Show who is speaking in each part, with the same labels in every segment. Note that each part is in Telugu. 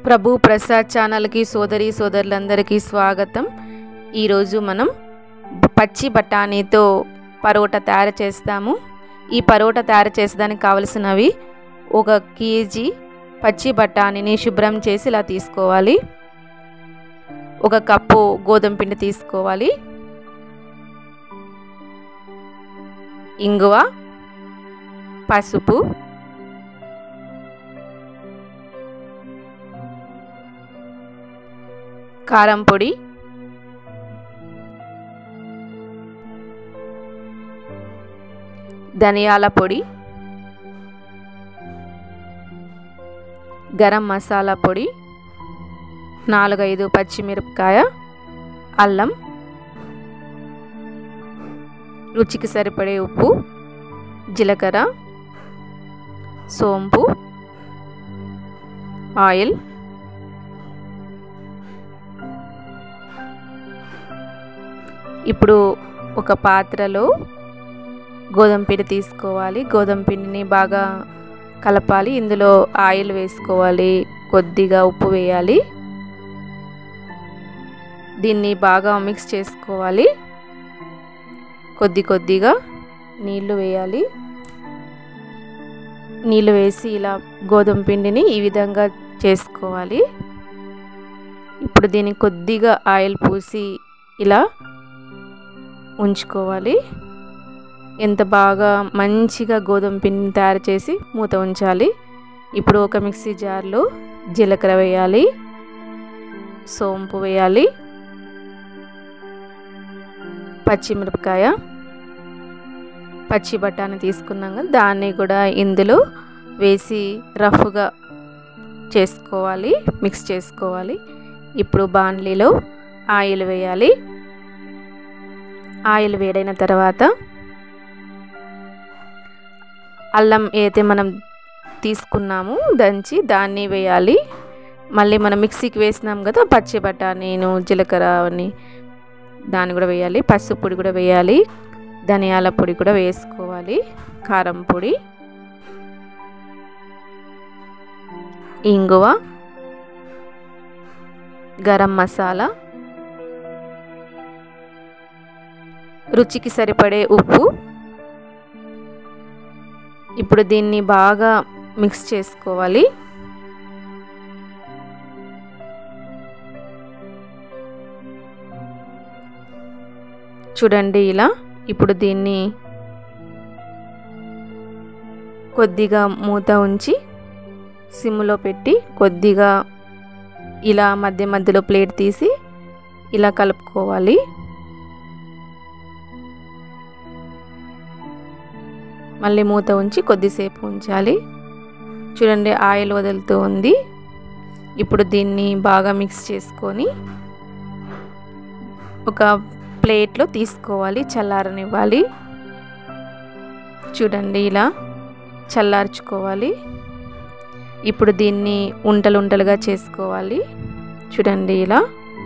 Speaker 1: ప్రభు ప్రసాద్ ఛానల్కి సోదరి సోదరులందరికీ స్వాగతం ఈరోజు మనం పచ్చి బఠానీతో పరోటా తయారు చేస్తాము ఈ పరోటా తయారు చేసేదానికి కావలసినవి ఒక కేజీ పచ్చి బఠానీని శుభ్రం చేసి ఇలా తీసుకోవాలి ఒక కప్పు గోధుమ పిండి తీసుకోవాలి ఇంగువ పసుపు కారం పొడి ధనియాల పొడి గరం మసాలా పొడి నాలుగైదు పచ్చిమిరపకాయ అల్లం రుచికి సరిపడే ఉప్పు జీలకర్ర సోంపు ఆయిల్ ఇప్పుడు ఒక పాత్రలో గోధుమ పిండి తీసుకోవాలి గోధుమ పిండిని బాగా కలపాలి ఇందులో ఆయిల్ వేసుకోవాలి కొద్దిగా ఉప్పు వేయాలి దీన్ని బాగా మిక్స్ చేసుకోవాలి కొద్ది కొద్దిగా నీళ్లు వేయాలి నీళ్ళు వేసి ఇలా గోధుమ పిండిని ఈ విధంగా చేసుకోవాలి ఇప్పుడు దీనికి కొద్దిగా ఆయిల్ పూసి ఇలా ఉంచుకోవాలి ఎంత బాగా మంచిగా గోధుమ పిండిని తయారు చేసి మూత ఉంచాలి ఇప్పుడు ఒక మిక్సీ జార్లో జీలకర్ర వేయాలి సోంపు వేయాలి పచ్చిమిరపకాయ పచ్చి బఠానీ తీసుకున్నాం కదా దాన్ని కూడా ఇందులో వేసి రఫ్గా చేసుకోవాలి మిక్స్ చేసుకోవాలి ఇప్పుడు బాండ్లీలో ఆయిల్ వేయాలి ఆయిల్ వేడైన తర్వాత అల్లం ఏదైతే మనం తీసుకున్నాము దంచి దాన్ని వేయాలి మళ్ళీ మనం మిక్సీకి వేసినాం కదా పచ్చి బఠానీను జీలకర్ర అని దాన్ని కూడా వేయాలి పసుపు పొడి కూడా వేయాలి ధనియాల పొడి కూడా వేసుకోవాలి కారం పొడి ఇంగువ గరం మసాలా రుచికి సరిపడే ఉప్పు ఇప్పుడు దీన్ని బాగా మిక్స్ చేసుకోవాలి చూడండి ఇలా ఇప్పుడు దీన్ని కొద్దిగా మూత ఉంచి సిమ్లో పెట్టి కొద్దిగా ఇలా మధ్య మధ్యలో ప్లేట్ తీసి ఇలా కలుపుకోవాలి మళ్ళీ మూత ఉంచి కొద్దిసేపు ఉంచాలి చూడండి ఆయిల్ వదులుతూ ఉంది ఇప్పుడు దీన్ని బాగా మిక్స్ చేసుకొని ఒక ప్లేట్లో తీసుకోవాలి చల్లారనివ్వాలి చూడండి ఇలా చల్లార్చుకోవాలి ఇప్పుడు దీన్ని ఉంటలు ఉంటలుగా చేసుకోవాలి చూడండి ఇలా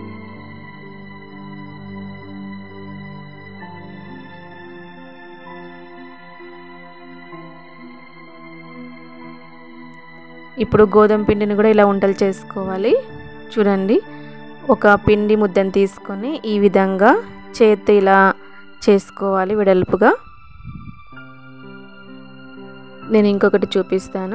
Speaker 1: ఇప్పుడు గోధుమ పిండిని కూడా ఇలా ఉంటలు చేసుకోవాలి చూడండి ఒక పిండి ముద్దను తీసుకొని ఈ విధంగా చేత్తో ఇలా చేసుకోవాలి వెడల్పుగా నేను ఇంకొకటి చూపిస్తాను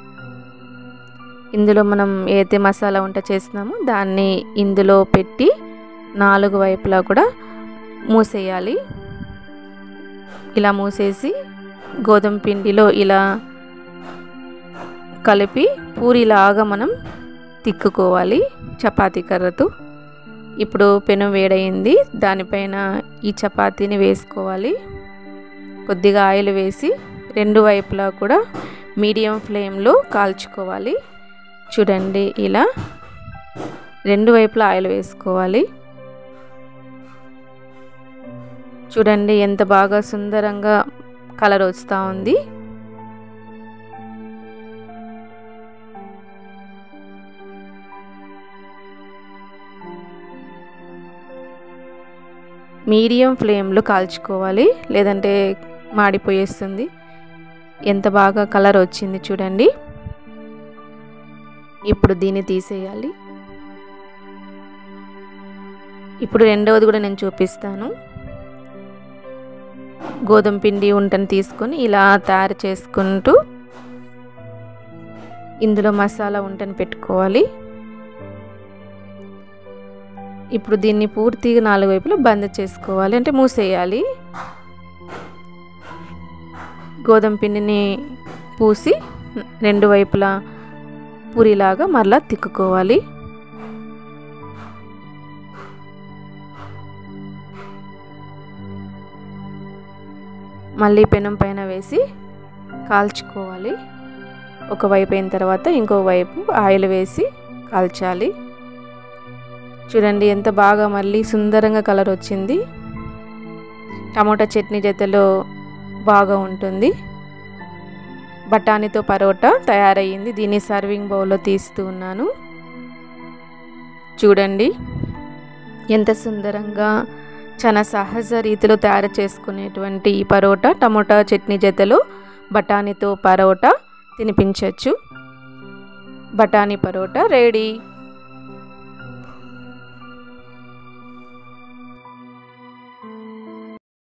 Speaker 1: ఇందులో మనం ఏదైతే మసాలా వంట చేస్తున్నామో దాన్ని ఇందులో పెట్టి నాలుగు వైపులా కూడా మూసేయాలి ఇలా మూసేసి గోధుమ పిండిలో ఇలా కలిపి పూరిలాగా మనం తిక్కుకోవాలి చపాతీ కర్రతో ఇప్పుడు పెనం వేడయింది దానిపైన ఈ చపాతీని వేసుకోవాలి కొద్దిగా ఆయిల్ వేసి రెండు వైపులా కూడా మీడియం ఫ్లేమ్లో కాల్చుకోవాలి చూడండి ఇలా రెండు వైపులా ఆయిల్ వేసుకోవాలి చూడండి ఎంత బాగా సుందరంగా కలర్ వస్తూ ఉంది మీడియం ఫ్లేమ్లో కాల్చుకోవాలి లేదంటే మాడిపోయేస్తుంది ఎంత బాగా కలర్ వచ్చింది చూడండి ఇప్పుడు దీన్ని తీసేయాలి ఇప్పుడు రెండవది కూడా నేను చూపిస్తాను గోధుమ పిండి ఉంటని తీసుకొని ఇలా తయారు చేసుకుంటూ ఇందులో మసాలా ఉంటని పెట్టుకోవాలి ఇప్పుడు దీన్ని పూర్తిగా నాలుగు వైపులా బంద్ చేసుకోవాలి అంటే మూసేయాలి గోధుమ పిండిని పూసి రెండు వైపులా పూరిలాగా మరలా తిక్కుకోవాలి మళ్ళీ పెనం పైన వేసి కాల్చుకోవాలి ఒకవైపు అయిన తర్వాత ఇంకో వైపు ఆయిల్ వేసి కాల్చాలి చూడండి ఎంత బాగా మళ్ళీ సుందరంగా కలర్ వచ్చింది టమోటా చట్నీ జతలో బాగా ఉంటుంది బఠానీతో పరోటా తయారయ్యింది దీన్ని సర్వింగ్ బౌల్లో తీస్తూ ఉన్నాను చూడండి ఎంత సుందరంగా చాలా సహజ రీతిలో తయారు చేసుకునేటువంటి ఈ పరోటా టమోటా చట్నీ జతలో బఠానీతో పరోటా తినిపించవచ్చు బఠానీ పరోటా రెడీ